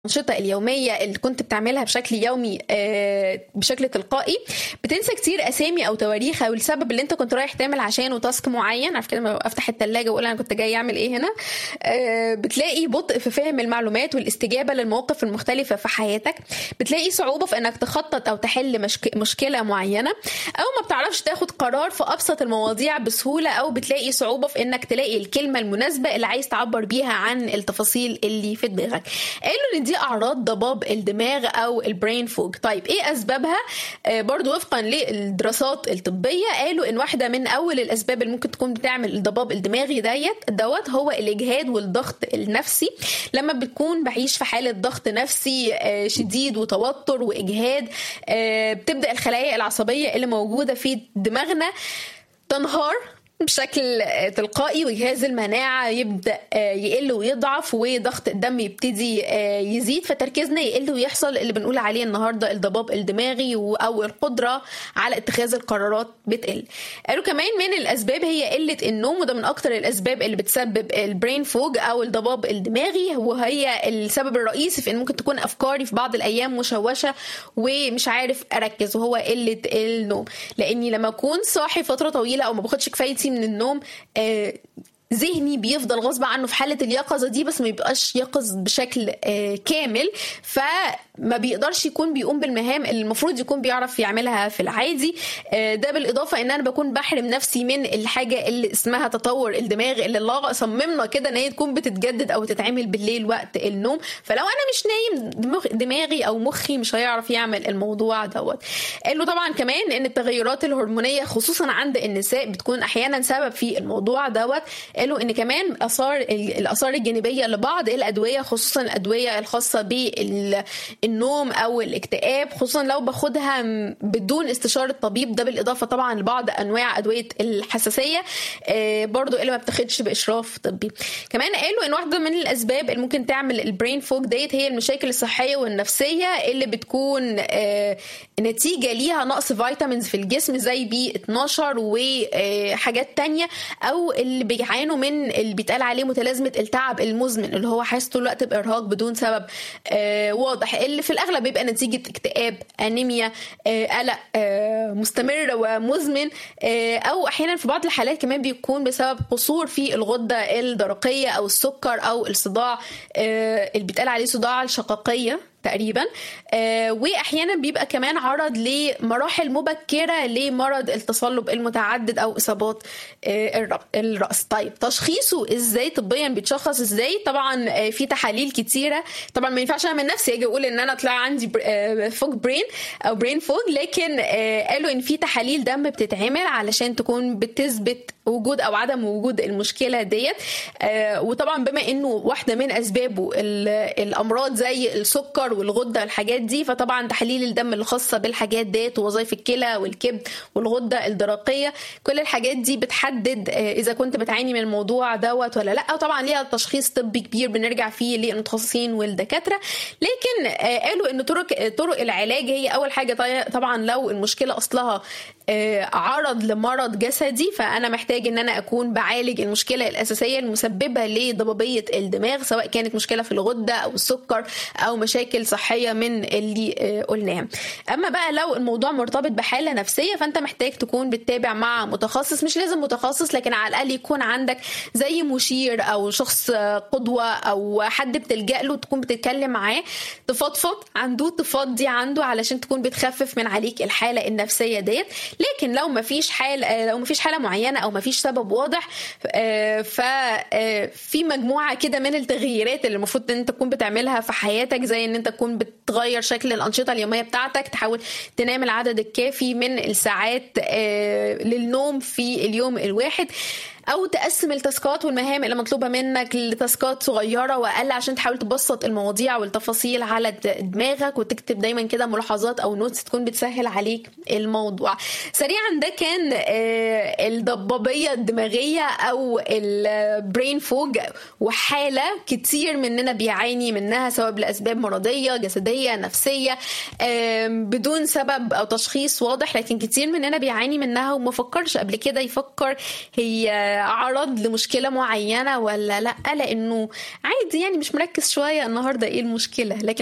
الأنشطة اليومية اللي كنت بتعملها بشكل يومي آه، بشكل تلقائي بتنسى كتير أسامي أو تواريخ أو السبب اللي أنت كنت رايح تعمل عشانه تاسك معين عارف كده لما أفتح التلاجة وأقول أنا كنت جاي أعمل إيه هنا آه، بتلاقي بطء في فهم المعلومات والاستجابة للمواقف المختلفة في حياتك بتلاقي صعوبة في إنك تخطط أو تحل مشك... مشكلة معينة أو ما بتعرفش تاخد قرار في أبسط المواضيع بسهولة أو بتلاقي صعوبة في إنك تلاقي الكلمة المناسبة اللي عايز تعبر بيها عن التفاصيل اللي في دماغك قالوا إن دي اعراض ضباب الدماغ او البرين فوج طيب ايه اسبابها آه برضو وفقا للدراسات الطبيه قالوا ان واحده من اول الاسباب اللي ممكن تكون بتعمل الضباب الدماغي ديت دوت هو الاجهاد والضغط النفسي لما بتكون بعيش في حاله ضغط نفسي آه شديد وتوتر واجهاد آه بتبدا الخلايا العصبيه اللي موجوده في دماغنا تنهار بشكل تلقائي وجهاز المناعة يبدأ يقل ويضعف وضغط الدم يبتدي يزيد فتركيزنا يقل ويحصل اللي بنقول عليه النهاردة الضباب الدماغي أو القدرة على اتخاذ القرارات بتقل قالوا كمان من الأسباب هي قلة النوم وده من أكتر الأسباب اللي بتسبب البرين فوج أو الضباب الدماغي وهي السبب الرئيسي في إن ممكن تكون أفكاري في بعض الأيام مشوشة ومش عارف أركز وهو قلة النوم لأني لما أكون صاحي فترة طويلة أو ما باخدش كفايتي من النوم آه ذهني بيفضل غصب عنه في حاله اليقظه دي بس ما بيبقاش يقظ بشكل آه كامل فما بيقدرش يكون بيقوم بالمهام اللي المفروض يكون بيعرف يعملها في العادي آه ده بالاضافه ان انا بكون بحرم نفسي من الحاجه اللي اسمها تطور الدماغ اللي الله صممنا كده ان هي تكون بتتجدد او تتعمل بالليل وقت النوم فلو انا مش نايم دماغ دماغي او مخي مش هيعرف يعمل الموضوع دوت قالوا طبعا كمان ان التغيرات الهرمونيه خصوصا عند النساء بتكون احيانا سبب في الموضوع دوت قالوا ان كمان اثار الاثار الجانبيه لبعض الادويه خصوصا الادويه الخاصه بالنوم او الاكتئاب خصوصا لو باخدها بدون استشاره طبيب ده بالاضافه طبعا لبعض انواع ادويه الحساسيه برضو اللي ما بتاخدش باشراف طبي كمان قالوا ان واحده من الاسباب اللي ممكن تعمل البرين فوج ديت هي المشاكل الصحيه والنفسيه اللي بتكون نتيجه ليها نقص فيتامينز في الجسم زي بي 12 وحاجات تانية او اللي بيعانوا من اللي بيتقال عليه متلازمه التعب المزمن اللي هو حاسس طول الوقت بارهاق بدون سبب آه واضح اللي في الاغلب بيبقى نتيجه اكتئاب انيميا آه قلق آه مستمر ومزمن آه او احيانا في بعض الحالات كمان بيكون بسبب قصور في الغده الدرقيه او السكر او الصداع آه اللي بيتقال عليه صداع الشقاقيه تقريبا آه واحيانا بيبقى كمان عرض لمراحل مبكره لمرض التصلب المتعدد او اصابات آه الراس طيب تشخيصه ازاي طبيا بيتشخص ازاي طبعا آه في تحاليل كتيره طبعا ما ينفعش انا من نفسي اجي اقول ان انا طلع عندي آه فوج برين او برين فوج لكن آه قالوا ان في تحاليل دم بتتعمل علشان تكون بتثبت وجود او عدم وجود المشكله ديت آه وطبعا بما انه واحده من اسبابه الامراض زي السكر والغده والحاجات دي فطبعا تحاليل الدم الخاصه بالحاجات ديت ووظائف الكلى والكبد والغده الدرقيه كل الحاجات دي بتحدد آه اذا كنت بتعاني من الموضوع دوت ولا لا وطبعا ليها تشخيص طبي كبير بنرجع فيه للمتخصصين والدكاتره لكن آه قالوا ان طرق طرق العلاج هي اول حاجه طبعا لو المشكله اصلها عرض لمرض جسدي فانا محتاج ان انا اكون بعالج المشكله الاساسيه المسببه لضبابيه الدماغ سواء كانت مشكله في الغده او السكر او مشاكل صحيه من اللي قلناه اما بقى لو الموضوع مرتبط بحاله نفسيه فانت محتاج تكون بتتابع مع متخصص مش لازم متخصص لكن على الاقل يكون عندك زي مشير او شخص قدوه او حد بتلجا له تكون بتتكلم معاه تفضفض عنده تفضي عنده علشان تكون بتخفف من عليك الحاله النفسيه ديت لكن لو ما فيش حاله لو ما فيش حاله معينه او ما فيش سبب واضح ففي مجموعه كده من التغييرات اللي المفروض ان انت تكون بتعملها في حياتك زي ان انت تكون بتغير شكل الانشطه اليوميه بتاعتك تحاول تنام العدد الكافي من الساعات للنوم في اليوم الواحد او تقسم التاسكات والمهام اللي مطلوبه منك لتاسكات صغيره واقل عشان تحاول تبسط المواضيع والتفاصيل على دماغك وتكتب دايما كده ملاحظات او نوتس تكون بتسهل عليك الموضوع سريعا ده كان الضبابيه الدماغيه او البرين فوج وحاله كتير مننا بيعاني منها سواء لاسباب مرضيه جسديه نفسيه بدون سبب او تشخيص واضح لكن كتير مننا بيعاني منها وما فكرش قبل كده يفكر هي عرض لمشكله معينه ولا لا لانه عادي يعني مش مركز شويه النهارده ايه المشكله لكن